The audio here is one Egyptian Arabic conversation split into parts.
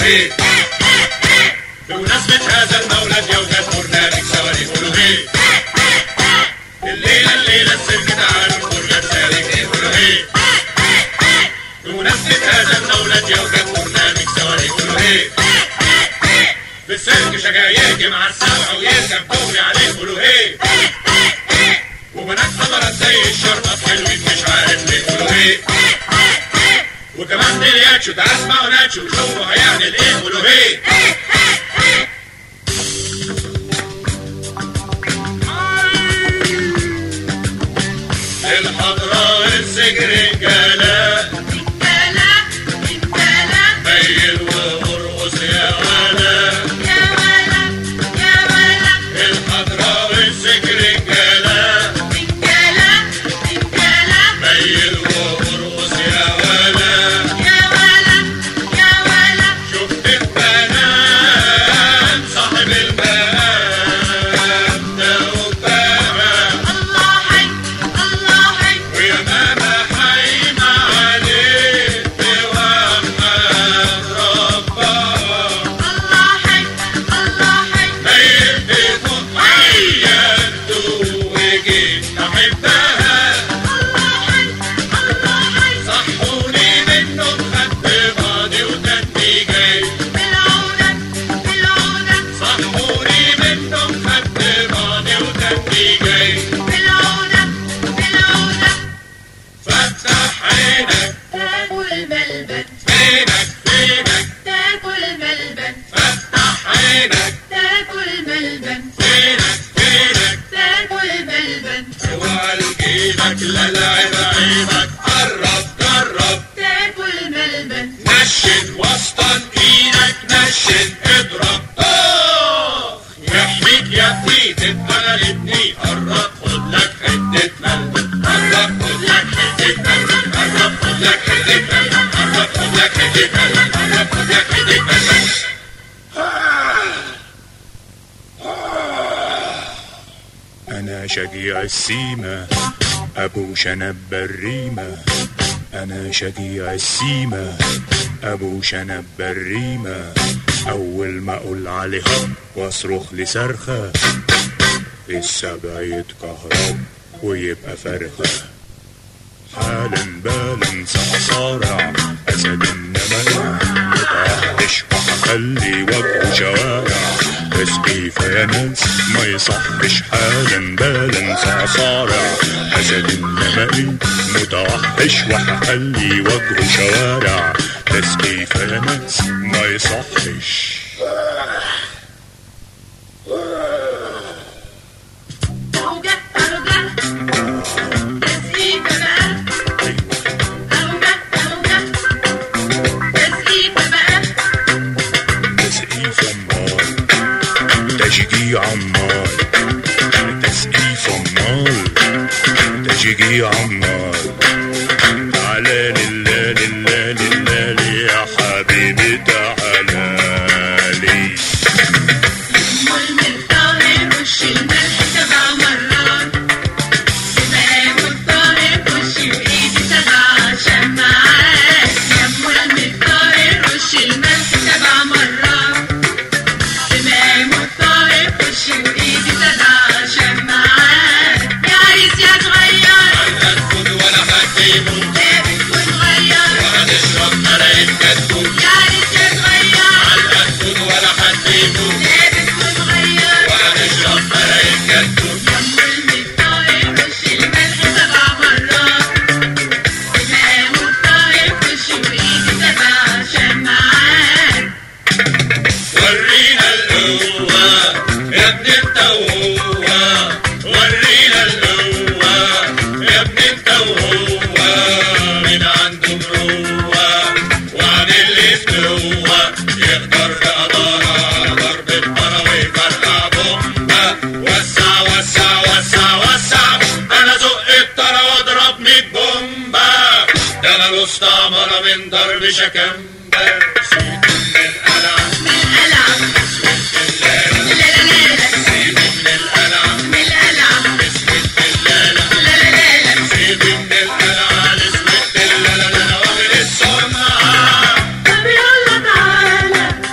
هي بمناسبة هذا المولد يوجد برنامج سوا يقولوا هي الليلة الليلة السر تعالوا الفرجة تسالك يقولوا هي بمناسبة هذا المولد يوجد برنامج سوا يقولوا هي في السيرك شجايرك مع السبع ويركب دغري عليه يقولوا هي وبنات حضرت زي الشرطة حلوين مش عارف ليه يقولوا هي وكمان دلياتشو تعال اسمعوا ناتشو شوفوا هيعمل ايه يقولوا هي الحضراء السجر الجلاء انتلا انتلا ميل وارقص يا ولا يا ولا يا ولا الحضراء السجر الجلاء انتلا انتلا ميل وارقص يا ولا يا ولا يا ولا شفت البنات صاحب المقام ده وبابا الله حي الله حي ويا ماما حايمة عليك بوحد ربها الله حي الله حي ما يهدفوا عيادته وجيت أحبها الله حي الله حي صحوني منه خدت بعضي وتاني جاي بالعودة بالعودة صحوني منه خدت بعضي وتاني جاي بالعودة بالعودة فتح عينك تاكل ملبن فينك فينك تاكل ملبن فتح عينك تاكل ملبن فينك فينك تاكل ملبن اوعى لجيبك لا لعب عيبك قرب قرب تاكل ملبن نشن وسطن ايدك نشن اضرب طخ يحميك يا ابني تبقى غالبني قرب خد لك حتة ملبن قرب خد لك حتة ملبن قرب خد لك حتة ملبن قرب خد لك حتة ملبن قرب خد لك حتة ملبن أنا شجيع السيمة أبو شنب الريمة أنا شجيع السيمة أبو شنب الريمة أول ما أقول عليه هب وأصرخ لصرخة السبع يتكهرب ويبقى فرخة حالا بالا صعصارع أسد النمر متوحش وهخلي وجهه شوارع بس كيف يا ناس ما يصحش حالا بالا صعصارع أسد النمر متوحش وهخلي وجهه شوارع بس كيف يا ناس ما يصحش أوجع أوجع تسقيفة بقى أوجع أوجع تسقيفة بقى تسقيف عمال تشجيع عمال تسقيف عمال تشجيع عمال تعالى لله لله لله يا حبيبي تعالى لي والمطهر وش الملح سبع مرات سمام الطاهر وشي وإيدي سبع شمعات يم المطهر وش الملح سبع مرات سمام الطاهر وشي وإيدي سبع شمعات يا عريس يا صغير هتكون ولا هتجيبه لابس وتغير وهتشرب ملايين كتكوت يا عريس يا صغير هتكون ولا هتجيبه لابس وتغير وهتشرب ملايين كتكوت يم المطهر وش الملح سبع مرات سمام الطاهر وشي وإيدي سبع شمعات ورينا القوة يا ابن انت وهو ورينا القوة يا ابن انت وهو من عنده مروة وعن اللي فتوة يقدر في قدارة ضرب الطرا ويفرقع بومبا وسع وسع وسع وسع انا زق الطرا واضرب ميت بومبا ده انا المستعمرة من ضرب شكمبا سيد من قلع من القلع لا لا لا لا من القلع من القلع لا لا لا لا سيبي من القلعة لسمة لا لا لا واخد السمعة طب يلا تعالى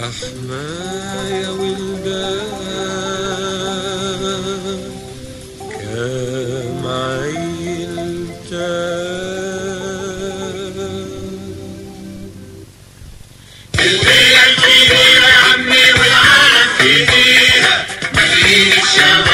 زحمة يا ولدان كام عيلتان الليلة الكبيرة يا عمي والعالم في ايديها مدينة الشباب